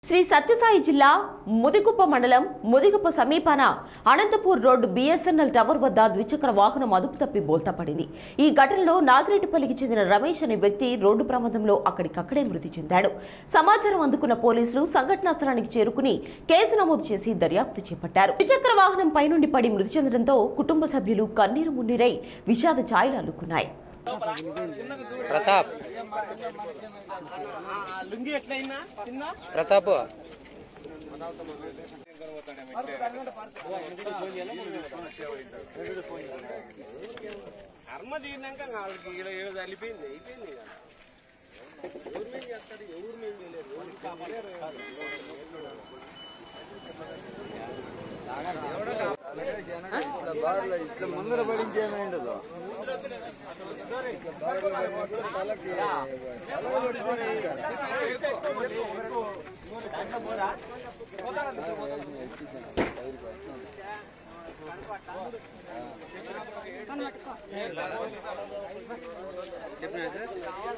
శ్రీ సత్యసాయి జిల్లా ముదిగుప్ప మండలం ముదిగుప్ప సమీపాన అనంతపూర్ రోడ్డు బిఎస్ఎన్ఎల్ టవర్ వద్ద ద్విచక్ర వాహనం అదుపు తప్పి బోల్తా పడింది ఈ ఘటనలో నాగిరెడ్డిపల్లికి చెందిన రమేష్ అనే వ్యక్తి రోడ్డు ప్రమాదంలో అక్కడికక్కడే మృతి చెందాడు సమాచారం అందుకున్న పోలీసులు సంఘటనా స్థలానికి చేరుకుని కేసు నమోదు చేసి దర్యాప్తు చేపట్టారు ద్విచక్ర వాహనం పైనుండి పడి మృతి చెందడంతో కుటుంబ సభ్యులు కన్నీరు మున్నీరై విషాద ఛాయలు అల్లుకున్నాయి ప్రతాప్ లుంగి ఎట్లయిందా కింద ప్రతాప్ కర్మ తీరినాక వాళ్ళకి ఈడ ఏదో చల్లిపోయింది అయిపోయింది ఇక. ఎవరి మీద చేస్తారు ఎవరి మీద చేయలేరు ఎవరికి కాపాడలేరు ముందర పడించి ఏమైండదు చెప్పినా సార్